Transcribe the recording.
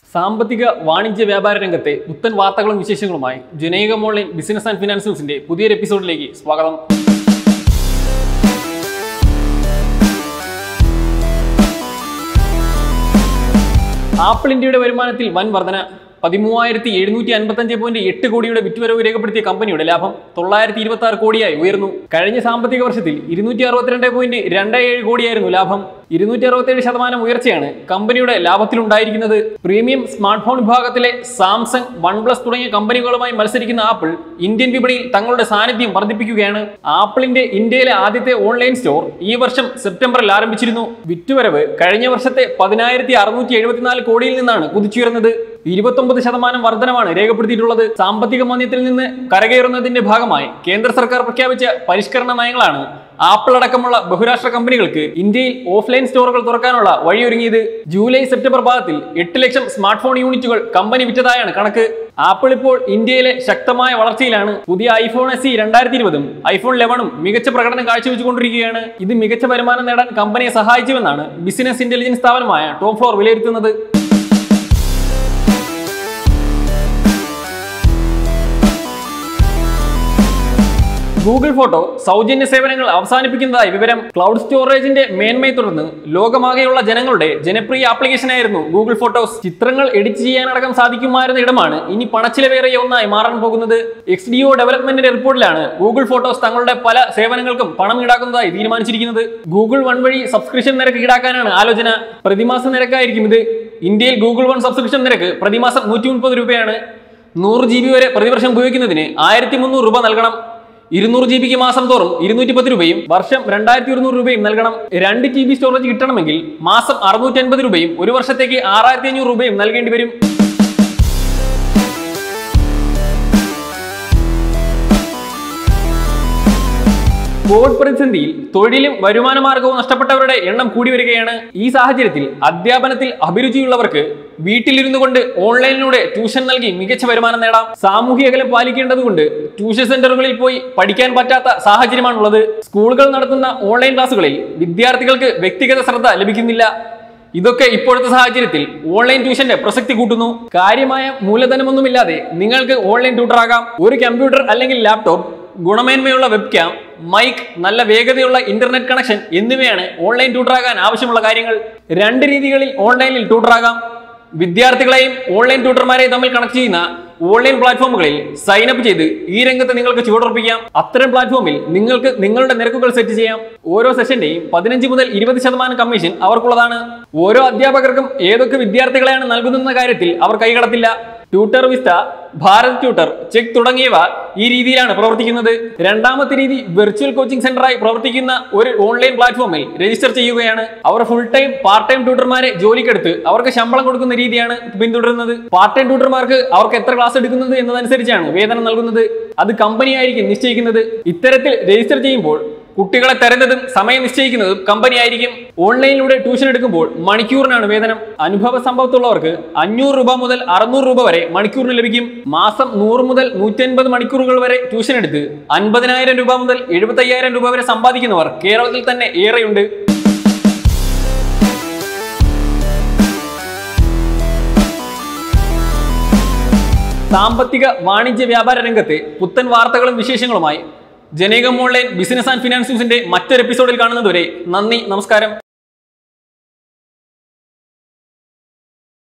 സാമ്പത്തിക വാണിജ്യ വ്യാപാര രംഗത്തെ പുത്തൻ വാർത്തകളും വിശേഷങ്ങളുമായി ജനൈകം ഓൺലൈൻ ബിസിനസ് ആൻഡ് ഫിനാൻസ് ന്യൂസിന്റെ പുതിയൊരു എപ്പിസോഡിലേക്ക് സ്വാഗതം ആപ്പിൾ ഇന്ത്യയുടെ വരുമാനത്തിൽ വൻ വർധന പതിമൂവായിരത്തി എഴുന്നൂറ്റി അൻപത്തഞ്ച് പോയിന്റ് എട്ട് കോടിയുടെ വിറ്റുവരവ് രേഖപ്പെടുത്തിയ കമ്പനിയുടെ ലാഭം തൊള്ളായിരത്തി ഇരുപത്തി ആറ് കോടിയായി ഉയർന്നു കഴിഞ്ഞ സാമ്പത്തിക വർഷത്തിൽ ഇരുന്നൂറ്റി അറുപത്തിരണ്ട് പോയിന്റ് രണ്ട് ഏഴ് കോടിയായിരുന്നു ലാഭം ഇരുന്നൂറ്റി അറുപത്തേഴ് ശതമാനം ഉയർച്ചയാണ് കമ്പനിയുടെ ലാഭത്തിലുണ്ടായിരിക്കുന്നത് പ്രീമിയം സ്മാർട്ട് ഫോൺ വിഭാഗത്തിലെ സാംസങ് വൺ പ്ലസ് തുടങ്ങിയ കമ്പനികളുമായി മത്സരിക്കുന്ന ആപ്പിൾ ഇന്ത്യൻ വിപണിയിൽ തങ്ങളുടെ സാന്നിധ്യം വർദ്ധിപ്പിക്കുകയാണ് ആപ്പിളിന്റെ ഇന്ത്യയിലെ ആദ്യത്തെ ഓൺലൈൻ സ്റ്റോർ ഈ വർഷം സെപ്റ്റംബറിൽ ആരംഭിച്ചിരുന്നു വിറ്റുവരവ് കഴിഞ്ഞ വർഷത്തെ പതിനായിരത്തി അറുന്നൂറ്റി എഴുപത്തിനാല് കോടിയിൽ നിന്നാണ് കുതിച്ചുയർന്നത് ഇരുപത്തൊമ്പത് ശതമാനം വർധനമാണ് രേഖപ്പെടുത്തിയിട്ടുള്ളത് സാമ്പത്തിക മാന്ദ്യത്തിൽ നിന്ന് കരകയറുന്നതിന്റെ ഭാഗമായി കേന്ദ്ര സർക്കാർ പ്രഖ്യാപിച്ച പരിഷ്കരണ നയങ്ങളാണ് ആപ്പിൾ അടക്കമുള്ള ബഹുരാഷ്ട്ര കമ്പനികൾക്ക് ഇന്ത്യയിൽ ഓഫ്ലൈൻ സ്റ്റോറുകൾ തുറക്കാനുള്ള വഴിയൊരുങ്ങിയത് ജൂലൈ സെപ്റ്റംബർ പാദത്തിൽ എട്ട് ലക്ഷം സ്മാർട്ട് ഫോൺ യൂണിറ്റുകൾ കമ്പനി വിറ്റതായാണ് കണക്ക് ആപ്പിൾ ഇപ്പോൾ ഇന്ത്യയിലെ ശക്തമായ വളർച്ചയിലാണ് പുതിയ ഐഫോൺ എസ് സി രണ്ടായിരത്തി ഇരുപതും ഐഫോൺ ലെവനും മികച്ച പ്രകടനം കാഴ്ചവെച്ചുകൊണ്ടിരിക്കുകയാണ് ഇത് മികച്ച വരുമാനം നേടാൻ കമ്പനിയെ സഹായിച്ചുവെന്നാണ് ബിസിനസ് ഇന്റലിജൻസ് സ്ഥാപനമായ ടോപ്പ് ഫ്ലോർ വിലയിരുത്തുന്നത് ഗൂഗിൾ ഫോട്ടോ സൗജന്യ സേവനങ്ങൾ അവസാനിപ്പിക്കുന്നതായി വിവരം ക്ലൗഡ് സ്റ്റോറേജിന്റെ മേന്മയെ തുടർന്ന് ലോകമാകെയുള്ള ജനങ്ങളുടെ ജനപ്രിയ ആപ്ലിക്കേഷനായിരുന്നു ഗൂഗിൾ ഫോട്ടോസ് ചിത്രങ്ങൾ എഡിറ്റ് ചെയ്യാനടക്കം സാധിക്കുമായിരുന്ന ഇടമാണ് ഇനി പണച്ചിലവേറിയ ഒന്നായി മാറാൻ പോകുന്നത് എക്സ് ഡി ഒ ഡെവലപ്മെന്റിന്റെ റിപ്പോർട്ടിലാണ് ഗൂഗിൾ ഫോട്ടോസ് തങ്ങളുടെ പല സേവനങ്ങൾക്കും പണം ഈടാക്കുന്നതായി തീരുമാനിച്ചിരിക്കുന്നത് ഗൂഗിൾ വൺ വഴി സബ്സ്ക്രിപ്ഷൻ നിരക്ക് ഈടാക്കാനാണ് ആലോചന പ്രതിമാസ നിരക്കായിരിക്കും ഇത് ഇന്ത്യയിൽ ഗൂഗിൾ വൺ സബ്സ്ക്രിപ്ഷൻ നിരക്ക് പ്രതിമാസം നൂറ്റി മുപ്പത് രൂപയാണ് നൂറ് ജി ബി വരെ പ്രതിവർഷം ഉപയോഗിക്കുന്നതിന് ആയിരത്തി മുന്നൂറ് രൂപ നൽകണം ഇരുന്നൂറ് ജി ബിക്ക് മാസം തോറും ഇരുന്നൂറ്റി പത്ത് രൂപയും വർഷം രണ്ടായിരത്തി ഒരുന്നൂറ് രൂപയും നൽകണം രണ്ട് ജി ബി സ്റ്റോറേജ് കിട്ടണമെങ്കിൽ മാസം അറുന്നൂറ്റി അൻപത് രൂപയും ഒരു വർഷത്തേക്ക് ആറായിരത്തി അഞ്ഞൂറ് രൂപയും നൽകേണ്ടി വരും കോവിഡ് പ്രതിസന്ധിയിൽ തൊഴിലും വരുമാന മാർഗവും നഷ്ടപ്പെട്ടവരുടെ എണ്ണം കൂടി വരികയാണ് ഈ സാഹചര്യത്തിൽ അധ്യാപനത്തിൽ അഭിരുചിയുള്ളവർക്ക് വീട്ടിലിരുന്നു കൊണ്ട് ഓൺലൈനിലൂടെ ട്യൂഷൻ നൽകി മികച്ച വരുമാനം നേടാം സാമൂഹിക അകലം പാലിക്കേണ്ടതുകൊണ്ട് ട്യൂഷൻ സെന്ററുകളിൽ പോയി പഠിക്കാൻ പറ്റാത്ത സാഹചര്യമാണുള്ളത് സ്കൂളുകൾ നടത്തുന്ന ഓൺലൈൻ ക്ലാസ്സുകളിൽ വിദ്യാർത്ഥികൾക്ക് വ്യക്തിഗത ശ്രദ്ധ ലഭിക്കുന്നില്ല ഇതൊക്കെ ഇപ്പോഴത്തെ സാഹചര്യത്തിൽ ഓൺലൈൻ ട്യൂഷന്റെ പ്രസക്തി കൂട്ടുന്നു കാര്യമായ മൂലധനമൊന്നുമില്ലാതെ നിങ്ങൾക്ക് ഓൺലൈൻ ട്യൂട്ടർ ആകാം ഒരു കമ്പ്യൂട്ടർ അല്ലെങ്കിൽ ലാപ്ടോപ്പ് ഗുണമേന്മയുള്ള വെബ് ക്യാം മൈക്ക് നല്ല വേഗതയുള്ള ഇന്റർനെറ്റ് കണക്ഷൻ എന്നിവയാണ് ഓൺലൈൻ ട്യൂട്ടറാകാൻ ആവശ്യമുള്ള കാര്യങ്ങൾ രണ്ട് രീതികളിൽ ഓൺലൈനിൽ ട്യൂട്ടറാകാം വിദ്യാർത്ഥികളെയും ഓൺലൈൻ ട്യൂട്ടർമാരെയും തമ്മിൽ കണക്ട് ചെയ്യുന്ന ഓൺലൈൻ പ്ലാറ്റ്ഫോമുകളിൽ സൈൻ അപ്പ് ചെയ്ത് ഈ രംഗത്ത് നിങ്ങൾക്ക് ചുവടുറപ്പിക്കാം അത്തരം പ്ലാറ്റ്ഫോമിൽ നിങ്ങൾക്ക് നിങ്ങളുടെ നിരക്കുകൾ സെറ്റ് ചെയ്യാം ഓരോ സെഷന്റെയും പതിനഞ്ച് മുതൽ ഇരുപത് ശതമാനം കമ്മീഷൻ അവർക്കുള്ളതാണ് ഓരോ അധ്യാപകർക്കും ഏതൊക്കെ വിദ്യാർത്ഥികളെയാണ് നൽകുന്നതെന്ന കാര്യത്തിൽ അവർ കൈകടത്തില്ല tutor Vista Bharat tutor Chegg തുടങ്ങിയവ ഈ രീതിയിലാണ് പ്രവർത്തിക്കുന്നത് രണ്ടാമത്തെ രീതി വെർച്വൽ കോച്ചിംഗ് സെന്ററായി പ്രവർത്തിക്കുന്ന ഒരു ഓൺലൈൻ പ്ലാറ്റ്ഫോമിൽ രജിസ്റ്റർ ചെയ്യുകയാണ് അവർ ഫുൾ ടൈം പാർട്ട് ടൈം ട്യൂട്ടർമാരെ ജോലിക്കെടുത്ത് അവർക്ക് ശമ്പളം കൊടുക്കുന്ന രീതിയാണ് പിന്തുടരുന്നത് പാർട്ട് ടൈം ട്യൂട്ടർമാർക്ക് അവർക്ക് എത്ര ക്ലാസ് എടുക്കുന്നത് എന്നതനുസരിച്ചാണ് വേതനം നൽകുന്നത് അത് കമ്പനിയായിരിക്കും നിശ്ചയിക്കുന്നത് ഇത്തരത്തിൽ രജിസ്റ്റർ ചെയ്യുമ്പോൾ കുട്ടികളെ തരുന്നതും സമയം നിശ്ചയിക്കുന്നതും കമ്പനി ആയിരിക്കും ഓൺലൈനിലൂടെ ട്യൂഷൻ എടുക്കുമ്പോൾ മണിക്കൂറിനാണ് വേതനം അനുഭവ സമ്പത്തുള്ളവർക്ക് അഞ്ഞൂറ് രൂപ മുതൽ അറുന്നൂറ് രൂപ വരെ മണിക്കൂറിന് ലഭിക്കും മാസം നൂറ് മുതൽ നൂറ്റി അൻപത് മണിക്കൂറുകൾ വരെ ട്യൂഷൻ എടുത്ത് അൻപതിനായിരം രൂപ മുതൽ എഴുപത്തയ്യായിരം രൂപ വരെ സമ്പാദിക്കുന്നവർ കേരളത്തിൽ തന്നെ ഏറെയുണ്ട് സാമ്പത്തിക വാണിജ്യ വ്യാപാര രംഗത്തെ പുത്തൻ വാർത്തകളും വിശേഷങ്ങളുമായി ജനേകം ഓൺലൈൻ ബിസിനസ് ആൻഡ് ഫിനാൻസ് ന്യൂസിന്റെ മറ്റൊരു എപ്പിസോഡിൽ കാണുന്നതുവരെ നന്ദി നമസ്കാരം